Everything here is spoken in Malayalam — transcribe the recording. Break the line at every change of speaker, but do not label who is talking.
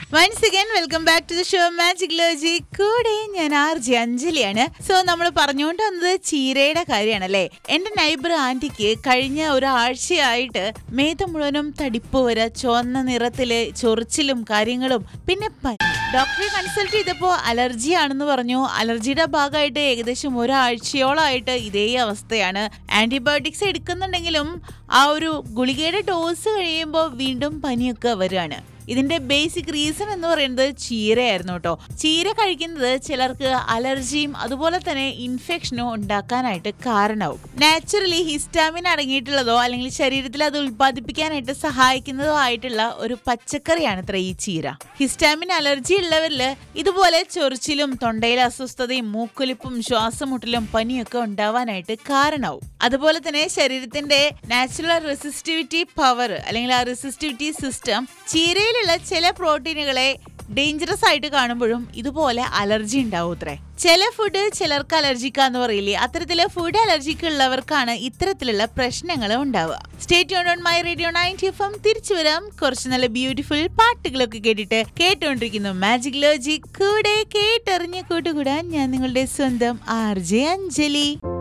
once again welcome back to the show magic ലോജി കൂടെ ഞാൻ ആർ ജെ അഞ്ജലിയാണ് സോ നമ്മൾ പറഞ്ഞുകൊണ്ട് വന്നത് ചീരയുടെ കാര്യമാണല്ലേ എന്റെ നൈബർ ആന്റിക്ക് കഴിഞ്ഞ ഒരാഴ്ചയായിട്ട് മേധം മുഴുവനും തടിപ്പ് വര ചുവന്ന നിറത്തില് ചൊറിച്ചിലും കാര്യങ്ങളും പിന്നെ പനി ഡോക്ടറെ കൺസൾട്ട് ചെയ്തപ്പോൾ അലർജി ആണെന്ന് പറഞ്ഞു അലർജിയുടെ ഭാഗമായിട്ട് ഏകദേശം ഒരാഴ്ചയോളമായിട്ട് ഇതേ അവസ്ഥയാണ് ആന്റിബയോട്ടിക്സ് എടുക്കുന്നുണ്ടെങ്കിലും ആ ഒരു ഗുളികയുടെ ഡോസ് കഴിയുമ്പോൾ വീണ്ടും പനിയൊക്കെ വരികയാണ് ഇതിന്റെ ബേസിക് റീസൺ എന്ന് പറയുന്നത് ചീരയായിരുന്നു കേട്ടോ ചീര കഴിക്കുന്നത് ചിലർക്ക് അലർജിയും അതുപോലെ തന്നെ ഇൻഫെക്ഷനും ഉണ്ടാക്കാനായിട്ട് കാരണമാവും നാച്ചുറലി ഹിസ്റ്റാമിൻ അടങ്ങിയിട്ടുള്ളതോ അല്ലെങ്കിൽ ശരീരത്തിൽ അത് ഉൽപ്പാദിപ്പിക്കാനായിട്ട് സഹായിക്കുന്നതോ ആയിട്ടുള്ള ഒരു പച്ചക്കറിയാണ് ഇത്ര ഈ ചീര ഹിസ്റ്റാമിൻ അലർജി ഉള്ളവരിൽ ഇതുപോലെ ചൊറിച്ചിലും തൊണ്ടയിലെ അസ്വസ്ഥതയും മൂക്കൊലിപ്പും ശ്വാസമുട്ടലും പനിയൊക്കെ ഉണ്ടാവാനായിട്ട് കാരണമാവും അതുപോലെ തന്നെ ശരീരത്തിന്റെ നാച്ചുറൽ റെസിസ്റ്റിവിറ്റി പവർ അല്ലെങ്കിൽ ആ റെസിസ്റ്റിവിറ്റി സിസ്റ്റം ചീരയിലുള്ള ചില പ്രോട്ടീനുകളെ ഡേഞ്ചറസ് ആയിട്ട് കാണുമ്പോഴും ഇതുപോലെ അലർജി ഉണ്ടാവും അത്രേ ചില ഫുഡ് ചിലർക്ക് അലർജിക്കാന്ന് പറയില്ലേ അത്തരത്തില് ഫുഡ് അലർജിക്ക് ഉള്ളവർക്കാണ് ഇത്തരത്തിലുള്ള പ്രശ്നങ്ങൾ ഉണ്ടാവുക stay on my radio ninety F M തിരിച്ചു വരാം കുറച്ച് നല്ല ബ്യൂട്ടിഫുൾ പാട്ടുകളൊക്കെ കേട്ടിട്ട് കേട്ടുകൊണ്ടിരിക്കുന്നു മാജിക് ലോജി കൂടെ കേട്ടറിഞ്ഞ് കൂട്ടുകൂടാൻ ഞാൻ നിങ്ങളുടെ സ്വന്തം ആർ ജെ അഞ്ജലി